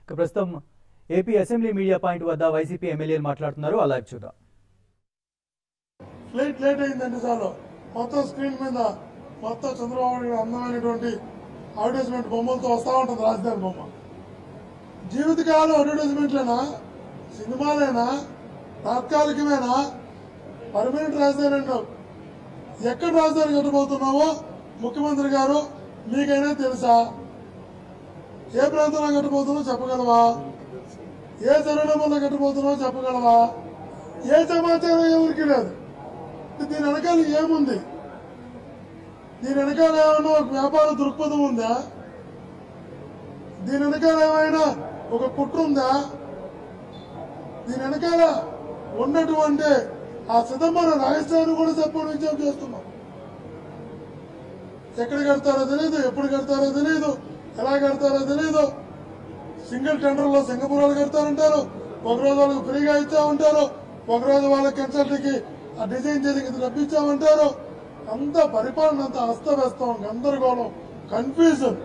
ఇక ప్రస్తుతం AP assembly media point వద్ద వైసీపీ ఎమ్మెల్యేలు మాట్లాడుతున్నారు అలా చూద్దాం ఫ్లైట్ లేట్ అయిందండి చాలు మొత్తం స్క్రీన్ మీద మొత్తం చంద్రబాబు నాయుడు అందమైనటువంటి అడ్వర్టైజ్మెంట్ బొమ్మలతో వస్తా ఉంటుంది రాజధాని బొమ్మ జీవితకాలం అడ్వర్టైజ్మెంట్లేనా సినిమాలేనా తాత్కాలికమేనా పర్మనెంట్ రాజధాని అంటావు ఎక్కడ రాజధాని కట్టబోతున్నావో ముఖ్యమంత్రి గారు మీకైనా తెలుసా ఏ ప్రాంతంలో కట్టబోతున్నావో చెప్పగలవా ఏ సరైన కట్టబోతున్నావో చెప్పగలవా ఏ సమాచారం ఎవరికి లేదు దీని వెనకాల ఏముంది దీని వెనకాల ఏమైనా ఒక వ్యాపార దృక్పథం ఉందా దీని వెనకాల ఏమైనా ఒక కుట్ర ఉందా దీని వెనకాల ఉన్నటువంటి ఆ సిదంబర రహస్యాన్ని కూడా చెప్పడం విజయం చేస్తున్నాం ఎక్కడ కడతారో తెలియదు ఎప్పుడు కడతారో తెలియదు ఎలా కడతారో తెలియదు సింగిల్ టెండర్ లో సింగపూర్ వాళ్ళు కడతారంటారు ఒక రోజు వాళ్ళకి ఫ్రీగా ఇచ్చా ఉంటారు ఒక రోజు వాళ్ళకి కన్సల్ట్కి ఆ డిజైన్ చేసి ఇది రప్పించామంటారు అంత పరిపాలన అంత అస్తవ్యస్తం గందరగోళం కన్ఫ్యూజన్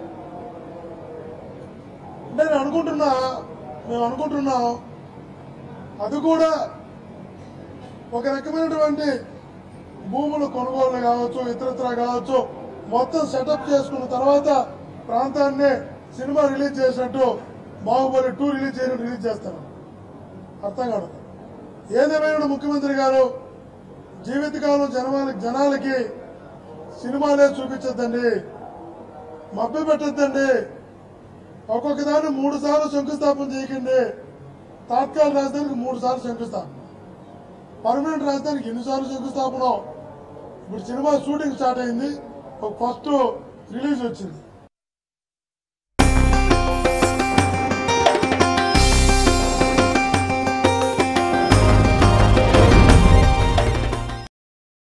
నేను అనుకుంటున్నా మేము అనుకుంటున్నాం అది కూడా ఒక రకమైనటువంటి భూముల కొనుగోలు కావచ్చు ఇతరత్ర కావచ్చు మొత్తం సెటప్ చేసుకున్న తర్వాత ప్రాంతాన్ని సినిమా రిలీజ్ చేసినట్టు బాహుబలి టూ రిలీజ్ చేయడం రిలీజ్ చేస్తారు అర్థం కాదు ఏదేమైనా ముఖ్యమంత్రి గారు జీవితకాలం జనాలకి జనాలకి సినిమాలే చూపించద్దండి మభ్య పెట్టద్దండి ఒక్కొక్క దాన్ని మూడు సార్లు శంకుస్థాపన చేయకండి తాత్కాలిక రాజధానికి మూడు సార్లు శంకుస్థాపన పర్మనెంట్ రాజధానికి ఎన్నిసార్లు శంకుస్థాపన ఇప్పుడు సినిమా షూటింగ్ స్టార్ట్ అయింది ఒక ఫస్ట్ రిలీజ్ వచ్చింది